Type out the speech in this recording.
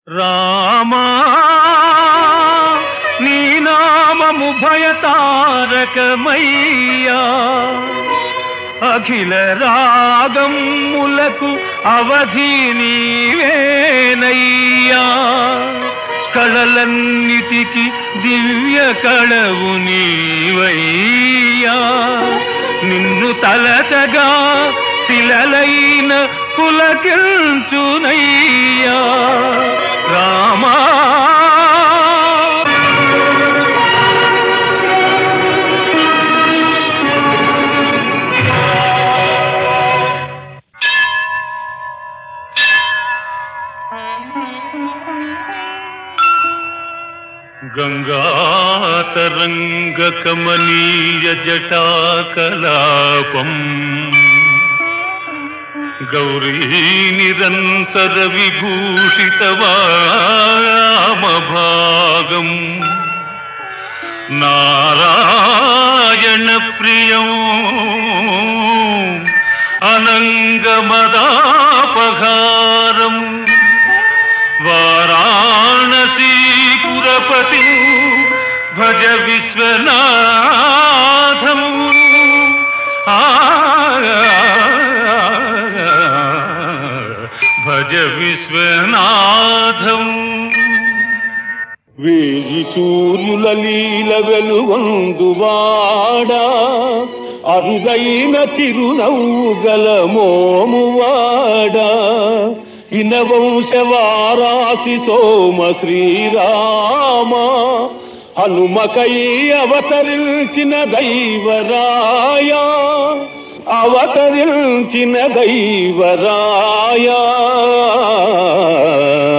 రామా నీ నామము భయతారకమయ్యా అఖిల రాగములకు అవధి నీవేనయ్యా కళలన్నిటికి దివ్య కళవు నీవయ్యా నిన్ను తలచగా శిలలైన పులకించునయ్యా రామా గంగాతరంగ కమనీయ జటాకలాపం గౌరీ నిరంతర విభూషిత వామభాగం నారాయణ ప్రియం అనంగమదాపహారం వారాణసీపురపతి భజ విశ్వనాథం ఆ భజ విశ్వనాథం వేయి సూర్యుల లీల వెలుగొందువాడా అరుదైన చిరునవ్వు గల మోమువాడా ఇనవంశవారాసి సోమ శ్రీరామ హనుమకై అవతరించిన దైవరాయా అవతరించిన దైవరాయా